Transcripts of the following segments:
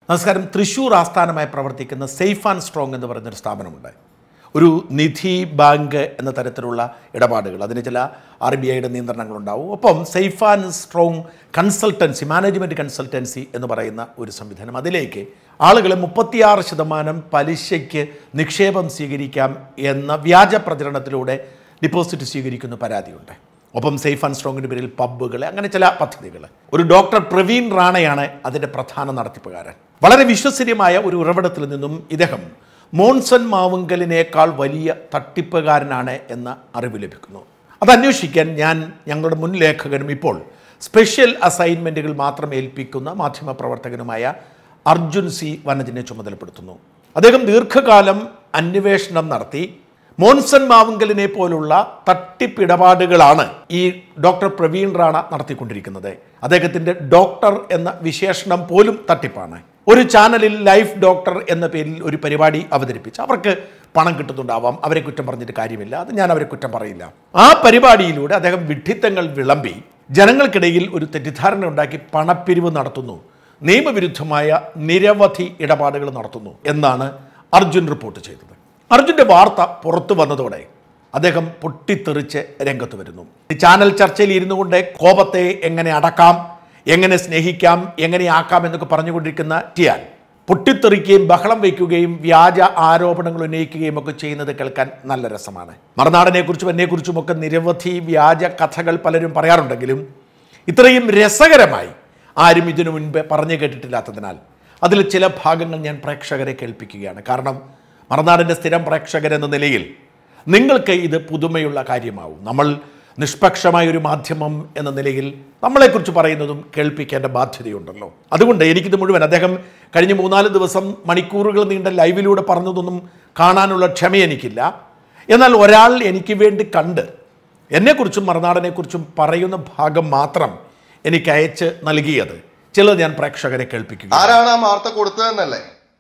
നമസ്കാരം തൃശ്ശൂർ ആസ്ഥാനമായി പ്രവർത്തിക്കുന്ന സേഫ് ആൻഡ് സ്ട്രോങ് എന്ന് പറയുന്നൊരു സ്ഥാപനമുണ്ട് ഒരു നിധി ബാങ്ക് എന്ന തരത്തിലുള്ള ഇടപാടുകൾ അതിന് ചില ആർ ബി ഐയുടെ നിയന്ത്രണങ്ങളുണ്ടാവും ഒപ്പം safe and strong consultancy management consultancy എന്ന് പറയുന്ന ഒരു സംവിധാനം അതിലേക്ക് ആളുകൾ മുപ്പത്തിയാറ് ശതമാനം പലിശയ്ക്ക് നിക്ഷേപം സ്വീകരിക്കാം എന്ന വ്യാജ പ്രചരണത്തിലൂടെ ഡിപ്പോസിറ്റ് സ്വീകരിക്കുന്ന പരാതിയുണ്ട് ഒപ്പം സേഫ് ആൻഡ് സ്ട്രോങ്ങിൻ്റെ പേരിൽ പബ്ബുകൾ അങ്ങനെ ചില പദ്ധതികൾ ഒരു ഡോക്ടർ പ്രവീൺ റാണയാണ് അതിൻ്റെ പ്രധാന നടത്തിപ്പുകാരൻ വളരെ വിശ്വസനീയമായ ഒരു ഉറവിടത്തിൽ നിന്നും ഇദ്ദേഹം മോൺസൺ മാവുങ്കലിനേക്കാൾ വലിയ തട്ടിപ്പുകാരനാണ് എന്ന അറിവ് ലഭിക്കുന്നു അത് അന്വേഷിക്കാൻ ഞാൻ ഞങ്ങളുടെ മുൻ ലേഖകനും ഇപ്പോൾ സ്പെഷ്യൽ അസൈൻമെൻറ്റുകൾ മാത്രം ഏൽപ്പിക്കുന്ന മാധ്യമപ്രവർത്തകനുമായ അർജുൻ സി വനജിനെ ചുമതലപ്പെടുത്തുന്നു അദ്ദേഹം ദീർഘകാലം അന്വേഷണം നടത്തി മോൻസൺ മാവുങ്കലിനെ പോലുള്ള തട്ടിപ്പിടപാടുകളാണ് ഈ ഡോക്ടർ പ്രവീൺ റാണ നടത്തിക്കൊണ്ടിരിക്കുന്നത് അദ്ദേഹത്തിൻ്റെ ഡോക്ടർ എന്ന വിശേഷണം പോലും തട്ടിപ്പാണ് ഒരു ചാനലിൽ ലൈഫ് ഡോക്ടർ എന്ന പേരിൽ ഒരു പരിപാടി അവതരിപ്പിച്ച് അവർക്ക് പണം കിട്ടുന്നുണ്ടാവാം അവരെ കുറ്റം പറഞ്ഞിട്ട് കാര്യമില്ല അത് ഞാൻ അവരെ കുറ്റം പറയില്ല ആ പരിപാടിയിലൂടെ അദ്ദേഹം വിഡ്ഢിത്തങ്ങൾ വിളമ്പി ജനങ്ങൾക്കിടയിൽ ഒരു തെറ്റിദ്ധാരണ ഉണ്ടാക്കി പണപ്പിരിവ് നടത്തുന്നു നിയമവിരുദ്ധമായ നിരവധി ഇടപാടുകൾ നടത്തുന്നു എന്നാണ് അർജുൻ റിപ്പോർട്ട് ചെയ്തത് അർജുൻ്റെ വാർത്ത പുറത്തു വന്നതോടെ അദ്ദേഹം പൊട്ടിത്തെറിച്ച് രംഗത്ത് വരുന്നു ഈ ചാനൽ ചർച്ചയിൽ ഇരുന്നു കൊണ്ട് കോപത്തെ എങ്ങനെ അടക്കാം എങ്ങനെ സ്നേഹിക്കാം എങ്ങനെ ആക്കാം എന്നൊക്കെ പറഞ്ഞുകൊണ്ടിരിക്കുന്ന ടിയാൻ പൊട്ടിത്തെറിക്കുകയും ബഹളം വയ്ക്കുകയും വ്യാജ ആരോപണങ്ങൾ ഉന്നയിക്കുകയും ഒക്കെ ചെയ്യുന്നത് കേൾക്കാൻ നല്ല രസമാണ് മറുനാടനെക്കുറിച്ചും എന്നെക്കുറിച്ചും ഒക്കെ നിരവധി വ്യാജ കഥകൾ പലരും പറയാറുണ്ടെങ്കിലും ഇത്രയും രസകരമായി ആരും ഇതിനു മുൻപ് പറഞ്ഞു കേട്ടിട്ടില്ലാത്തതിനാൽ അതിൽ ചില ഭാഗങ്ങൾ ഞാൻ പ്രേക്ഷകരെ കേൾപ്പിക്കുകയാണ് കാരണം മറുനാടിൻ്റെ സ്ഥിരം പ്രേക്ഷകരെന്ന നിലയിൽ നിങ്ങൾക്ക് ഇത് പുതുമയുള്ള കാര്യമാവും നമ്മൾ നിഷ്പക്ഷമായ ഒരു മാധ്യമം എന്ന നിലയിൽ നമ്മളെക്കുറിച്ച് പറയുന്നതും കേൾപ്പിക്കേണ്ട ബാധ്യതയുണ്ടല്ലോ അതുകൊണ്ട് എനിക്കിത് മുഴുവൻ അദ്ദേഹം കഴിഞ്ഞ മൂന്നാല് ദിവസം മണിക്കൂറുകൾ നീണ്ട ലൈവിലൂടെ പറഞ്ഞതൊന്നും കാണാനുള്ള ക്ഷമ എനിക്കില്ല എന്നാൽ ഒരാൾ എനിക്ക് വേണ്ടി കണ്ട് എന്നെക്കുറിച്ചും മറുനാടനെക്കുറിച്ചും പറയുന്ന ഭാഗം മാത്രം എനിക്ക് അയച്ച് നൽകിയത് ചിലത് ഞാൻ പ്രേക്ഷകരെ കേൾപ്പിക്കുക ആരാണ് ആ വാർത്ത കൊടുത്തതെന്നല്ലേ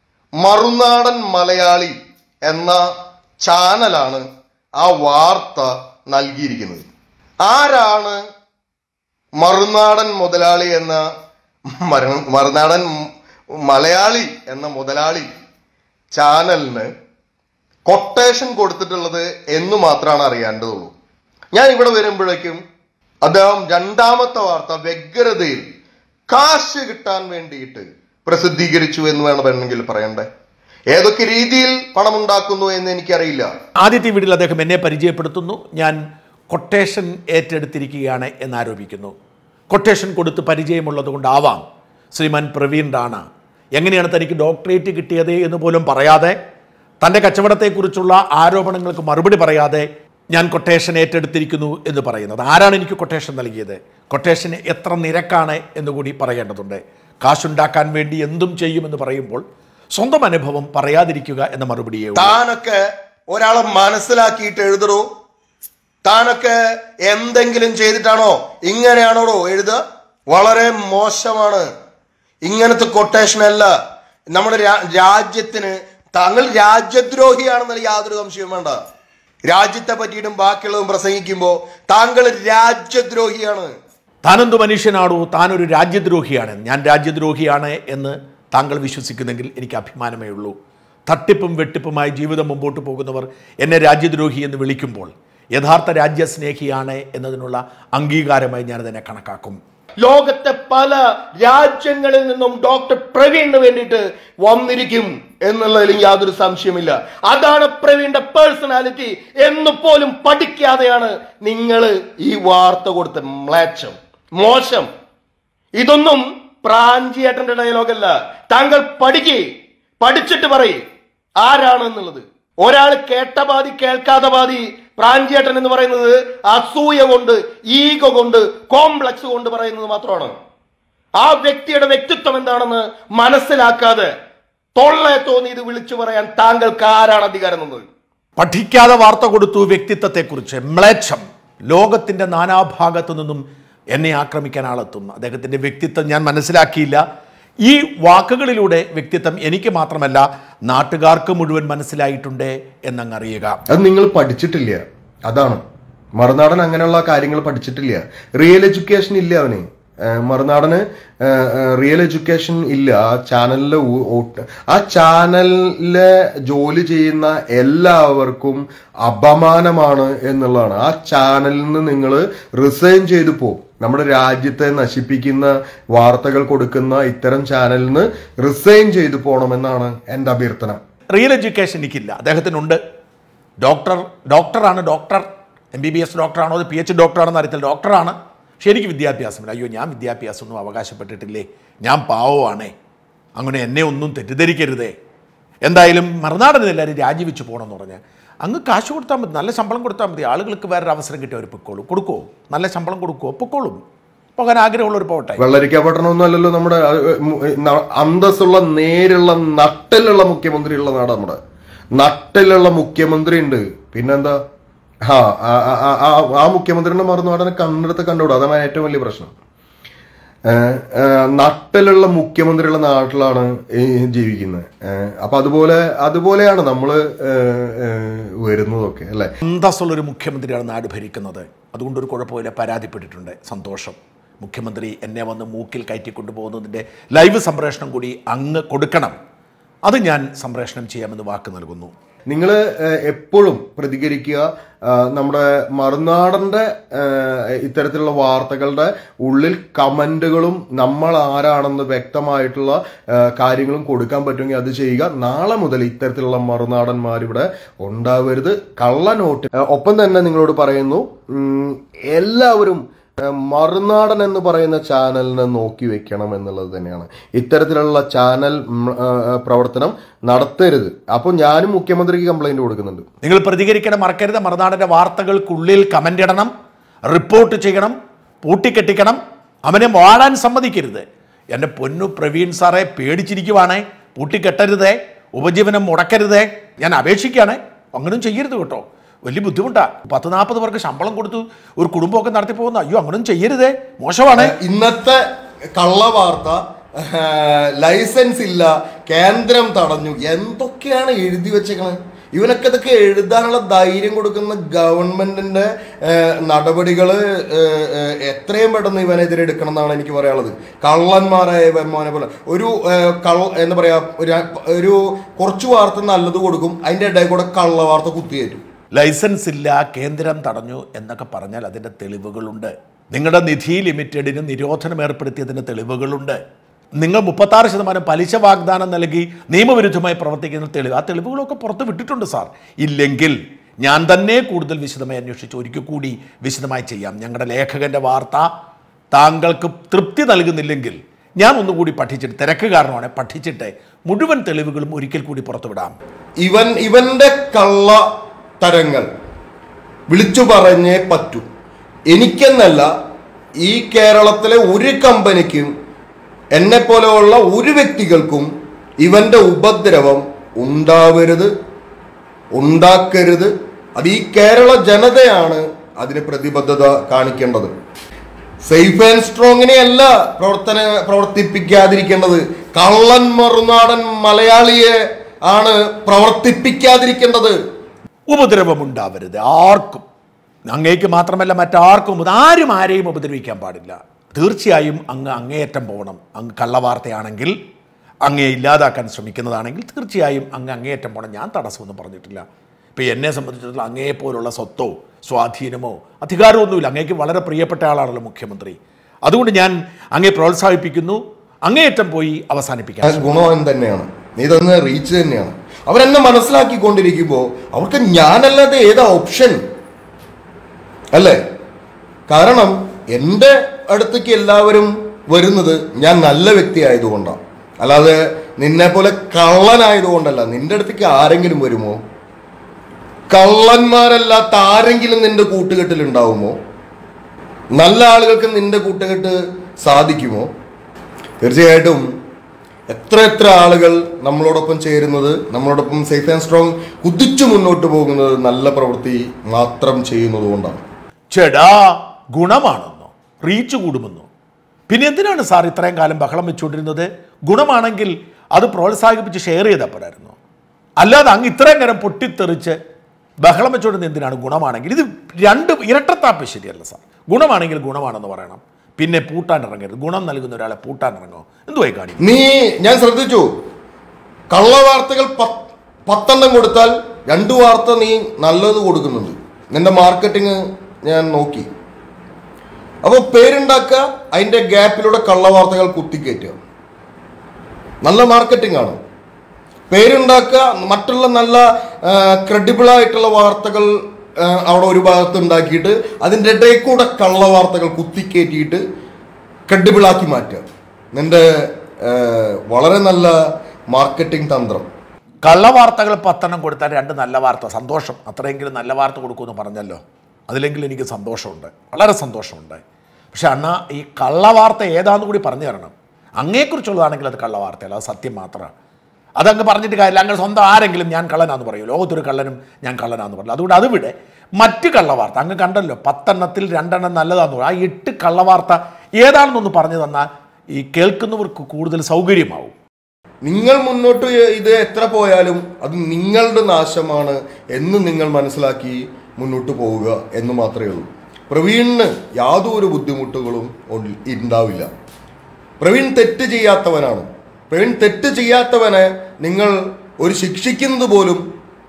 മറുനാടൻ മലയാളി എന്ന ചാനലാണ് ആ വാർത്ത നൽകിയിരിക്കുന്നത് ആരാണ് മറുനാടൻ മുതലാളി എന്ന മര- മറുനാടൻ മലയാളി എന്ന മുതലാളി ചാനലിന് കൊട്ടേഷൻ കൊടുത്തിട്ടുള്ളത് എന്ന് മാത്രമാണ് അറിയേണ്ടതുള്ളൂ ഞാൻ ഇവിടെ വരുമ്പോഴേക്കും അദ്ദേഹം രണ്ടാമത്തെ വാർത്ത വ്യഗ്രതയിൽ കാശ് കിട്ടാൻ വേണ്ടിയിട്ട് പ്രസിദ്ധീകരിച്ചു എന്ന് വേണമെങ്കിൽ പറയണ്ടേ ഏതൊക്കെ രീതിയിൽ പണമുണ്ടാക്കുന്നു എന്ന് എനിക്കറിയില്ല ആദ്യത്തെ വീട്ടിൽ അദ്ദേഹം എന്നെ പരിചയപ്പെടുത്തുന്നു ഞാൻ കൊട്ടേഷൻ ഏറ്റെടുത്തിരിക്കുകയാണ് എന്നാരോപിക്കുന്നു കൊട്ടേഷൻ കൊടുത്ത് പരിചയമുള്ളത് കൊണ്ടാവാം ശ്രീമാൻ പ്രവീൺ റാണ എങ്ങനെയാണ് തനിക്ക് ഡോക്ടറേറ്റ് കിട്ടിയത് എന്ന് പോലും പറയാതെ തൻ്റെ കച്ചവടത്തെക്കുറിച്ചുള്ള ആരോപണങ്ങൾക്ക് മറുപടി പറയാതെ ഞാൻ കൊട്ടേഷൻ ഏറ്റെടുത്തിരിക്കുന്നു എന്ന് പറയുന്നത് ആരാണ് എനിക്ക് കൊട്ടേഷൻ നൽകിയത് കൊട്ടേഷന് എത്ര നിരക്കാണ് എന്നുകൂടി പറയേണ്ടതുണ്ട് കാശുണ്ടാക്കാൻ വേണ്ടി എന്തും ചെയ്യുമെന്ന് പറയുമ്പോൾ സ്വന്തം അനുഭവം പറയാതിരിക്കുക എന്ന മറുപടിയേ ഉള്ളൂ. താനൊക്കെ ഒരാളെ മനസ്സിലാക്കിയിട്ട് എഴുതണോ താനൊക്കെ എന്തെങ്കിലും ചെയ്തിട്ടാണോ ഇങ്ങനെയാണോടോ എഴുതുക വളരെ മോശമാണ് ഇങ്ങനത്തെ കൊട്ടേഷൻ അല്ല നമ്മുടെ രാ- രാജ്യത്തിന് താങ്കൾ രാജ്യദ്രോഹിയാണെന്നുള്ള യാതൊരു സംശയവും വേണ്ട രാജ്യത്തെ പറ്റിയിട്ടും ബാക്കിയുള്ളതും പ്രസംഗിക്കുമ്പോൾ താങ്കൾ രാജ്യദ്രോഹിയാണ് താനെന്തു മനുഷ്യനാണോ താനൊരു രാജ്യദ്രോഹിയാണ് ഞാൻ രാജ്യദ്രോഹിയാണ് എന്ന് താങ്കൾ വിശ്വസിക്കുന്നെങ്കിൽ എനിക്ക് അഭിമാനമേ ഉള്ളൂ തട്ടിപ്പും വെട്ടിപ്പുമായി ജീവിതം മുമ്പോട്ട് പോകുന്നവർ എന്നെ രാജ്യദ്രോഹി എന്ന് വിളിക്കുമ്പോൾ യഥാർത്ഥ രാജ്യസ്നേഹിയാണ് എന്നതിനുള്ള അംഗീകാരമായി ഞാനതിനെ കണക്കാക്കും ലോകത്തെ പല രാജ്യങ്ങളിൽ നിന്നും ഡോക്ടർ പ്രവീണിന് വേണ്ടിയിട്ട് വന്നിരിക്കും എന്നുള്ളതിലും യാതൊരു സംശയമില്ല അതാണ് പ്രവീണിന്റെ പേഴ്സണാലിറ്റി എന്ന് പോലും പഠിക്കാതെയാണ് നിങ്ങൾ ഈ വാർത്ത കൊടുത്ത മ്ലേച്ഛം മോശം ഇതൊന്നും പ്രാഞ്ചിയേട്ടന്റെ ഡയലോഗല്ല താങ്കൾ പഠിക്കേ പഠിച്ചിട്ട് പറയേ ആരാണ് എന്നുള്ളത് ഒരാൾ കേട്ട പാതി കേൾക്കാത്ത പാതി പ്രാഞ്ചിയേട്ടൻ എന്ന് പറയുന്നത് അസൂയ കൊണ്ട് ഈഗോ കൊണ്ട് കോംപ്ലക്സ് കൊണ്ട് പറയുന്നത് മാത്രമാണ് ആ വ്യക്തിയുടെ വ്യക്തിത്വം എന്താണെന്ന് മനസ്സിലാക്കാതെ തൊള്ളെ തോന്നി ഇത് വിളിച്ചു പറയാൻ താങ്കൾക്ക് ആരാണ് അധികാരം എന്നത് പഠിക്കാതെ വാർത്ത കൊടുത്തു വ്യക്തിത്വത്തെക്കുറിച്ച് മ്ലേച്ഛം ലോകത്തിൻ്റെ നാനാഭാഗത്തു നിന്നും എന്നെ ആക്രമിക്കാൻ ആളെത്തുന്നു അദ്ദേഹത്തിൻ്റെ വ്യക്തിത്വം ഞാൻ മനസ്സിലാക്കിയില്ല ഈ വാക്കുകളിലൂടെ വ്യക്തിത്വം എനിക്ക് മാത്രമല്ല നാട്ടുകാർക്ക് മുഴുവൻ മനസ്സിലായിട്ടുണ്ട് എന്നങ്ങ് അറിയുക അത് നിങ്ങൾ പഠിച്ചിട്ടില്ല അതാണ് മറുനാടൻ അങ്ങനെയുള്ള കാര്യങ്ങൾ പഠിച്ചിട്ടില്ല റിയൽ എഡ്യൂക്കേഷൻ ഇല്ല അവന് ഏഹ് മറുനാടന് റിയൽ എഡ്യൂക്കേഷൻ ഇല്ല ആ ചാനലിലെ ഉ- ഒട്ട്- ആ ചാനലിലെ ജോലി ചെയ്യുന്ന എല്ലാവർക്കും അപമാനമാണ് എന്നുള്ളതാണ് ആ ചാനലിൽ നിന്ന് നിങ്ങൾ റിസൈൻ ചെയ്തു പോകും നമ്മുടെ രാജ്യത്തെ നശിപ്പിക്കുന്ന വാർത്തകൾ കൊടുക്കുന്ന ഇത്തരം ചാനലിൽ നിന്ന് റിസൈൻ ചെയ്തു പോകണമെന്നാണ് എൻ്റെ അഭ്യർത്ഥന റിയൽ എഡ്യൂക്കേഷൻ എനിക്കില്ല അദ്ദേഹത്തിനുണ്ട് ഡോക്ടർ ഡോക്ടറാണ് doctor M B B S ഡോക്ടറാണോ അത് പി എച്ച് ഡോക്ടറാണെന്ന് അറിയത്തില്ല ഡോക്ടറാണ് പക്ഷെ എനിക്ക് വിദ്യാഭ്യാസമില്ല അയ്യോ ഞാൻ വിദ്യാഭ്യാസമൊന്നും അവകാശപ്പെട്ടിട്ടില്ലേ ഞാൻ പാവമാണേ അങ്ങനെ എന്നെ ഒന്നും തെറ്റിദ്ധരിക്കരുതേ എന്തായാലും മറുനാടൻ എല്ലാവരും രാജിവെച്ച് പോകണമെന്ന് പറഞ്ഞ് അങ്ങ് കാശ് കൊടുത്താൽ മതി നല്ല ശമ്പളം കൊടുത്താൽ മതി ആളുകൾക്ക് വേറൊരു അവസരം കിട്ടിയ അവർ പൊക്കോളും കൊടുക്കുമോ നല്ല ശമ്പളം കൊടുക്കുമോ പൊക്കോളും പോകാൻ ആഗ്രഹമുള്ളവർ പോകട്ടെ വെള്ളരിക്ക പട്ടണമൊന്നുമല്ലല്ലോ നമ്മുടെ അഹ്, അഹ്, മു- ന- അന്തസ്സുള്ള നേരുള്ള നട്ടിലുള്ള മുഖ്യമന്ത്രിയുള്ള നാട് നമ്മുടെ നട്ടിലുള്ള മുഖ്യമന്ത്രി ഉണ്ട് പിന്നെന്താ ആ ആ- ആ- ആ- ആ- ആ മുഖ്യമന്ത്രിയുടെ മറുനാടനെ കണ്ണെടുത്ത് കണ്ടുകൂടാ അതാണ് ഏറ്റവും വലിയ പ്രശ്നം ഏഹ്, ഏഹ്, നട്ടിലുള്ള മുഖ്യമന്ത്രിയുള്ള നാട്ടിലാണ് ഈ ജീവിക്കുന്നത് ഏഹ്, അപ്പൊ അതുപോലെ അതുപോലെയാണ് നമ്മള് ഏഹ്, ഏഹ്, വരുന്നതൊക്കെ അല്ലെ അന്തസ്സുള്ളൊരു മുഖ്യമന്ത്രിയാണ് നാട് ഭരിക്കുന്നത് അതുകൊണ്ട് ഒരു കുഴപ്പമില്ല പരാതിപ്പെട്ടിട്ടുണ്ട് സന്തോഷം മുഖ്യമന്ത്രി എന്നെ വന്ന് മൂക്കിൽ കയറ്റിക്കൊണ്ടു പോകുന്നതിൻ്റെ ലൈവ് സംപ്രേഷണം കൂടി അങ്ങ് കൊടുക്കണം അത് ഞാൻ സംപ്രേഷണം ചെയ്യാമെന്ന് വാക്ക് നൽകുന്നു നിങ്ങൾ എപ്പോഴും പ്രതികരിക്കുക ആ, നമ്മുടെ മറുനാടന്റെ ആ, ഇത്തരത്തിലുള്ള വാർത്തകളുടെ ഉള്ളിൽ കമന്റുകളും നമ്മൾ ആരാണെന്ന് വ്യക്തമായിട്ടുള്ള ആ, കാര്യങ്ങളും കൊടുക്കാൻ പറ്റുമെങ്കിൽ അത് ചെയ്യുക നാളെ മുതൽ ഇത്തരത്തിലുള്ള മറുനാടന്മാർ ഇവിടെ ഉണ്ടാവരുത് കള്ളനോട്ട് ആ, ഒപ്പം തന്നെ നിങ്ങളോട് പറയുന്നു ഉം, എല്ലാവരും ആ, മറുനാടൻ എന്ന് പറയുന്ന ചാനലിനെ നോക്കി വെക്കണം എന്നുള്ളത് തന്നെയാണ് ഇത്തരത്തിലുള്ള ചാനൽ ഉം, ആ, ആ, പ്രവർത്തനം നടത്തരുത് അപ്പോൾ ഞാനും മുഖ്യമന്ത്രിക്ക് കംപ്ലൈന്റ് കൊടുക്കുന്നുണ്ട് നിങ്ങൾ പ്രതികരിക്കണം മറക്കരുത് മറുനാടിൻ്റെ വാർത്തകൾക്കുള്ളിൽ കമൻ്റ് ഇടണം റിപ്പോർട്ട് ചെയ്യണം പൂട്ടിക്കെട്ടിക്കണം അവനെ വാഴാൻ സമ്മതിക്കരുത് എൻ്റെ പൊന്നു പ്രവീൺ സാറെ പേടിച്ചിരിക്കുവാണേ പൂട്ടിക്കെട്ടരുതേ ഉപജീവനം മുടക്കരുതേ ഞാൻ അപേക്ഷിക്കുകയാണേ അങ്ങനെയും ചെയ്യരുത് കേട്ടോ വലിയ ബുദ്ധിമുട്ടാണ് പത്ത് നാൽപ്പത് പേർക്ക് ശമ്പളം കൊടുത്തു ഒരു കുടുംബമൊക്കെ നടത്തി പോകുന്ന അയ്യോ അങ്ങനെയും ചെയ്യരുതേ മോശമാണേ ഇന്നത്തെ കള്ളവാർത്ത ലൈസൻസ് ഇല്ല കേന്ദ്രം തടഞ്ഞു എന്തൊക്കെയാണ് എഴുതി വെച്ചേക്കണത് ഇവനൊക്കെ ഇതൊക്കെ എഴുതാനുള്ള ധൈര്യം കൊടുക്കുന്ന ഗവൺമെന്റിന്റെ നടപടികൾ എത്രയും പെട്ടെന്ന് ഇവനെതിരെ എടുക്കണം എന്നാണ് എനിക്ക് പറയാനുള്ളത് കള്ളന്മാരായ ഇവന്മാരെ പോലെ ഒരു ഏഹ്, കള്ള എന്താ പറയാ ഒരു- ഒരു കുറച്ച് വാർത്ത നല്ലത് കൊടുക്കും അതിന്റെ ഇടയിൽ കൂടെ കള്ള വാർത്ത കുത്തിയേറ്റും ലൈസൻസ് ഇല്ല കേന്ദ്രം തടഞ്ഞു എന്നൊക്കെ പറഞ്ഞാൽ അതിൻ്റെ തെളിവുകളുണ്ട് നിങ്ങളുടെ നിധി ലിമിറ്റഡിന് നിരോധനം ഏർപ്പെടുത്തിയതിന് തെളിവുകളുണ്ട് നിങ്ങൾ മുപ്പത്താറ് ശതമാനം പലിശ വാഗ്ദാനം നൽകി നിയമവിരുദ്ധമായി പ്രവർത്തിക്കുന്ന തെളിവ് ആ തെളിവുകളൊക്കെ പുറത്ത് വിട്ടിട്ടുണ്ട് സാർ ഇല്ലെങ്കിൽ ഞാൻ തന്നെ കൂടുതൽ വിശദമായി അന്വേഷിച്ച് ഒരിക്കൽ കൂടി വിശദമായി ചെയ്യാം ഞങ്ങളുടെ ലേഖകന്റെ വാർത്ത താങ്കൾക്ക് തൃപ്തി നൽകുന്നില്ലെങ്കിൽ ഞാൻ ഒന്നുകൂടി പഠിച്ചിട്ട് തിരക്ക് കാരണമാണ് പഠിച്ചിട്ട് മുഴുവൻ തെളിവുകളും ഒരിക്കൽ കൂടി പുറത്തുവിടാം ഇവൻ ഇവന്റെ കള്ള തരങ്ങൾ വിളിച്ചു പറഞ്ഞേ പറ്റൂ എനിക്കെന്നല്ല ഈ കേരളത്തിലെ ഒരു കമ്പനിക്കും എന്നെ പോലെയുള്ള ഒരു വ്യക്തികൾക്കും ഇവന്റെ ഉപദ്രവം ഉണ്ടാവരുത് ഉണ്ടാക്കരുത് അത് ഈ കേരള ജനതയാണ് അതിന് പ്രതിബദ്ധത കാണിക്കേണ്ടത് സേഫ് ആൻഡ് സ്ട്രോങ്ങിനെ അല്ല പ്രവർത്തന പ്രവർത്തിപ്പിക്കാതിരിക്കേണ്ടത് കള്ളൻ മറുനാടൻ മലയാളിയെ ആണ് പ്രവർത്തിപ്പിക്കാതിരിക്കേണ്ടത് ഉപദ്രവമുണ്ടാവരുത് ആർക്കും അങ്ങേക്ക് മാത്രമല്ല മറ്റാർക്കും ഇത് ആരും ആരെയും ഉപദ്രവിക്കാൻ പാടില്ല തീർച്ചയായും അങ്ങ് അങ്ങേയറ്റം പോകണം അങ്ങ് കള്ളവാർത്തയാണെങ്കിൽ അങ്ങയെ ഇല്ലാതാക്കാൻ ശ്രമിക്കുന്നതാണെങ്കിൽ തീർച്ചയായും അങ്ങ് അങ്ങേയറ്റം പോകണം ഞാൻ തടസ്സമൊന്നും പറഞ്ഞിട്ടില്ല ഇപ്പോൾ എന്നെ സംബന്ധിച്ചിടത്തോളം അങ്ങയെ പോലുള്ള സ്വത്തോ സ്വാധീനമോ അധികാരമൊന്നുമില്ല അങ്ങേക്ക് വളരെ പ്രിയപ്പെട്ട ആളാണല്ലോ മുഖ്യമന്ത്രി അതുകൊണ്ട് ഞാൻ അങ്ങേ പ്രോത്സാഹിപ്പിക്കുന്നു അങ്ങേയറ്റം പോയി അവസാനിപ്പിക്കാൻ ഗുണവൻ തന്നെയാണ് നീ തന്നെ റീച്ച് തന്നെയാണ് അവരെന്നെ മനസ്സിലാക്കിക്കൊണ്ടിരിക്കുമ്പോൾ അവർക്ക് ഞാനല്ലാതെ ഏതാ ഓപ്ഷൻ അല്ലേ കാരണം എൻ്റെ അടുത്തേക്ക് എല്ലാവരും വരുന്നത് ഞാൻ നല്ല വ്യക്തി ആയതുകൊണ്ടാണ് അല്ലാതെ നിന്നെ പോലെ കള്ളനായതുകൊണ്ടല്ല നിന്റെ അടുത്തേക്ക് ആരെങ്കിലും വരുമോ കള്ളന്മാരല്ലാത്ത ആരെങ്കിലും നിന്റെ കൂട്ടുകെട്ടിൽ ഉണ്ടാവുമോ നല്ല ആളുകൾക്ക് നിന്റെ കൂട്ടുകെട്ട് സാധിക്കുമോ തീർച്ചയായിട്ടും എത്ര എത്ര ആളുകൾ നമ്മളോടൊപ്പം ചേരുന്നത് നമ്മളോടൊപ്പം സേഫ് ആൻഡ് സ്ട്രോങ് കുതിച്ചു മുന്നോട്ട് പോകുന്നത് നല്ല പ്രവൃത്തി മാത്രം ചെയ്യുന്നത് കൊണ്ടാണ് ചേടാ ഗുണമാണെന്നോ റീച്ച് കൂടുമെന്നോ പിന്നെ എന്തിനാണ് സാർ ഇത്രയും കാലം ബഹളം വെച്ചുകൊണ്ടിരുന്നത് ഗുണമാണെങ്കിൽ അത് പ്രോത്സാഹിപ്പിച്ച് ഷെയർ ചെയ്താൽ പോരായിരുന്നു അല്ലാതെ അങ്ങ് ഇത്രയും നേരം പൊട്ടിത്തെറിച്ച് ബഹളം വെച്ചുകൊണ്ടിരുന്നത് എന്തിനാണ് ഗുണമാണെങ്കിൽ ഇത് രണ്ട് ഇരട്ടത്താപ്പ് ശരിയല്ല സാർ ഗുണമാണെങ്കിൽ ഗുണമാണെന്ന് പറയണം പിന്നെ പൂട്ടാൻ ഇറങ്ങരുത് ഗുണം നൽകുന്ന ഒരാളെ പൂട്ടാൻ ഇറങ്ങോ എന്തുവായി കാണിക്കും നീ ഞാൻ ശ്രദ്ധിച്ചു കള്ളവാർത്തകൾ പത്ത് പത്തെണ്ണം കൊടുത്താൽ രണ്ട് വാർത്ത നീ നല്ലത് കൊടുക്കുന്നുണ്ട് നിന്റെ മാർക്കറ്റിംഗ് ഞാൻ നോക്കി അപ്പോൾ പേരുണ്ടാക്കുക അതിന്റെ ഗ്യാപ്പിലൂടെ കള്ളവാർത്തകൾ കുത്തിക്കയറ്റുക നല്ല മാർക്കറ്റിംഗ് ആണ് പേരുണ്ടാക്കുക മറ്റുള്ള നല്ല ക്രെഡിബിൾ ആയിട്ടുള്ള വാർത്തകൾ ആ, അവിടെ ഒരു ഭാഗത്ത് ഉണ്ടാക്കിയിട്ട് അതിൻ്റെ ഇടയിൽ കൂടെ കള്ളവാർത്തകൾ കുത്തിക്കയറ്റിയിട്ട് ക്രെഡിബിൾ ആക്കി മാറ്റുക നിന്റെ ആ, വളരെ നല്ല മാർക്കറ്റിംഗ് തന്ത്രം കള്ളവാർത്തകൾ പത്തെണ്ണം കൊടുത്താൽ രണ്ട് നല്ല വാർത്ത സന്തോഷം അത്രയെങ്കിലും നല്ല വാർത്ത കൊടുക്കുമെന്ന് പറഞ്ഞല്ലോ അതിലെങ്കിലും എനിക്ക് സന്തോഷമുണ്ട് വളരെ സന്തോഷമുണ്ട് പക്ഷെ അണ്ണ ഈ കള്ളവാർത്ത ഏതാന്ന് കൂടി പറഞ്ഞു തരണം അങ്ങേക്കുറിച്ചുള്ളതാണെങ്കിൽ അത് കള്ളവാർത്തയല്ല അത് സത്യം മാത്രമാണ് അതങ്ങ് പറഞ്ഞിട്ട് കാര്യമില്ല അങ്ങ് സ്വന്തം ആരെങ്കിലും ഞാൻ കള്ളനാന്ന് പറയും ലോകത്തൊരു കള്ളനും ഞാൻ കള്ളനാന്ന് പറയില്ല അതുകൊണ്ട് അത് വിടെ മറ്റ് കള്ളവാർത്ത അങ്ങ് കണ്ടല്ലോ പത്തെണ്ണത്തിൽ രണ്ടെണ്ണം നല്ലതാന്ന് പറയും ആ എട്ട് കള്ളവാർത്ത ഏതാണെന്നൊന്ന് പറഞ്ഞു തന്നാൽ ഈ കേൾക്കുന്നവർക്ക് കൂടുതൽ സൗകര്യമാവും നിങ്ങൾ മുന്നോട്ട് ഇത് എത്ര പോയാലും അത് നിങ്ങളുടെ നാശമാണ് എന്ന് നിങ്ങൾ മനസ്സിലാക്കി മുന്നോട്ട് പോവുക എന്ന് മാത്രമേ ഉള്ളൂ പ്രവീണിന് യാതൊരു ബുദ്ധിമുട്ടുകളും ഉൾ- ഉണ്ടാവില്ല പ്രവീൺ തെറ്റ് ചെയ്യാത്തവനാണ് പ്രവീൺ തെറ്റ് ചെയ്യാത്തവനെ നിങ്ങൾ ഒരു ശിക്ഷിക്കുന്നത് പോലും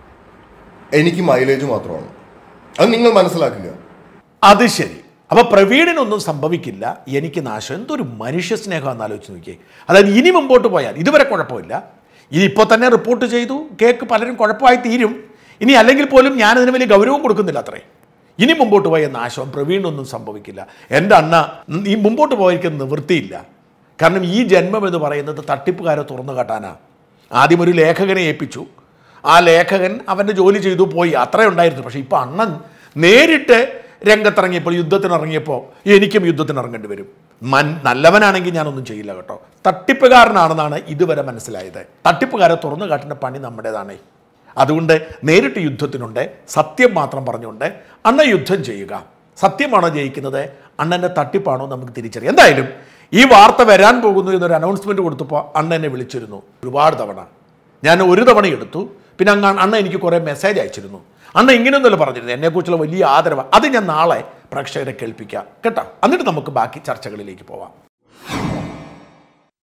എനിക്ക് മൈലേജ് മാത്രമാണ് അത് നിങ്ങൾ മനസ്സിലാക്കുക അത് ശരി അപ്പൊ പ്രവീണിനൊന്നും സംഭവിക്കില്ല എനിക്ക് നാശം എന്തൊരു മനുഷ്യ സ്നേഹം എന്ന് ആലോചിച്ച് നോക്കിയേ അതായത് ഇനി മുമ്പോട്ട് പോയാൽ ഇതുവരെ കുഴപ്പമില്ല ഇനി ഇപ്പോൾ തന്നെ റിപ്പോർട്ട് ചെയ്തു കേക്ക് പലരും കുഴപ്പമായി തീരും ഇനി അല്ലെങ്കിൽ പോലും ഞാനതിന് വലിയ ഗൗരവം കൊടുക്കുന്നില്ല അത്രേ ഇനി മുമ്പോട്ട് പോയ നാശം പ്രവീണിനൊന്നും സംഭവിക്കില്ല എൻ്റെ അണ്ണ ഈ മുമ്പോട്ട് പോയിരിക്കുന്ന നിവൃത്തിയില്ല കാരണം ഈ ജന്മം എന്ന് പറയുന്നത് തട്ടിപ്പുകാരെ തുറന്നു കാട്ടാനാ ആദ്യം ഒരു ലേഖകനെ ഏൽപ്പിച്ചു ആ ലേഖകൻ അവൻ്റെ ജോലി ചെയ്തു പോയി അത്രേ ഉണ്ടായിരുന്നു പക്ഷേ ഇപ്പം അണ്ണൻ നേരിട്ട് രംഗത്തിറങ്ങിയപ്പോൾ യുദ്ധത്തിന് ഇറങ്ങിയപ്പോൾ എനിക്കും യുദ്ധത്തിന് ഇറങ്ങേണ്ടി വരും മൻ നല്ലവനാണെങ്കിൽ ഞാനൊന്നും ചെയ്യില്ല കേട്ടോ തട്ടിപ്പുകാരനാണെന്നാണ് ഇതുവരെ മനസ്സിലായത് തട്ടിപ്പുകാരെ തുറന്നു കാട്ടുന്ന പണി നമ്മുടേതാണ് അതുകൊണ്ട് നേരിട്ട് യുദ്ധത്തിനുണ്ട് സത്യം മാത്രം പറഞ്ഞുകൊണ്ട് അണ്ണ യുദ്ധം ചെയ്യുക സത്യമാണോ ജയിക്കുന്നത് അണ്ണൻ്റെ തട്ടിപ്പാണോ നമുക്ക് തിരിച്ചറിയാം എന്തായാലും ഈ വാർത്ത വരാൻ പോകുന്നു എന്നൊരു അനൗൺസ്മെന്റ് കൊടുത്തപ്പോൾ അണ്ണ എന്നെ വിളിച്ചിരുന്നു ഒരുപാട് തവണ ഞാൻ ഒരു തവണ എടുത്തു പിന്നെ അങ്ങ് അണ്ണ എനിക്ക് കുറേ മെസ്സേജ് അയച്ചിരുന്നു അണ്ണ ഇങ്ങനെയൊന്നുമല്ല പറഞ്ഞിരുന്നു എന്നെക്കുറിച്ചുള്ള വലിയ ആദരവ് അത് ഞാൻ നാളെ പ്രേക്ഷകരെ കേൾപ്പിക്കാം കേട്ടോ എന്നിട്ട് നമുക്ക് ബാക്കി ചർച്ചകളിലേക്ക് പോവാം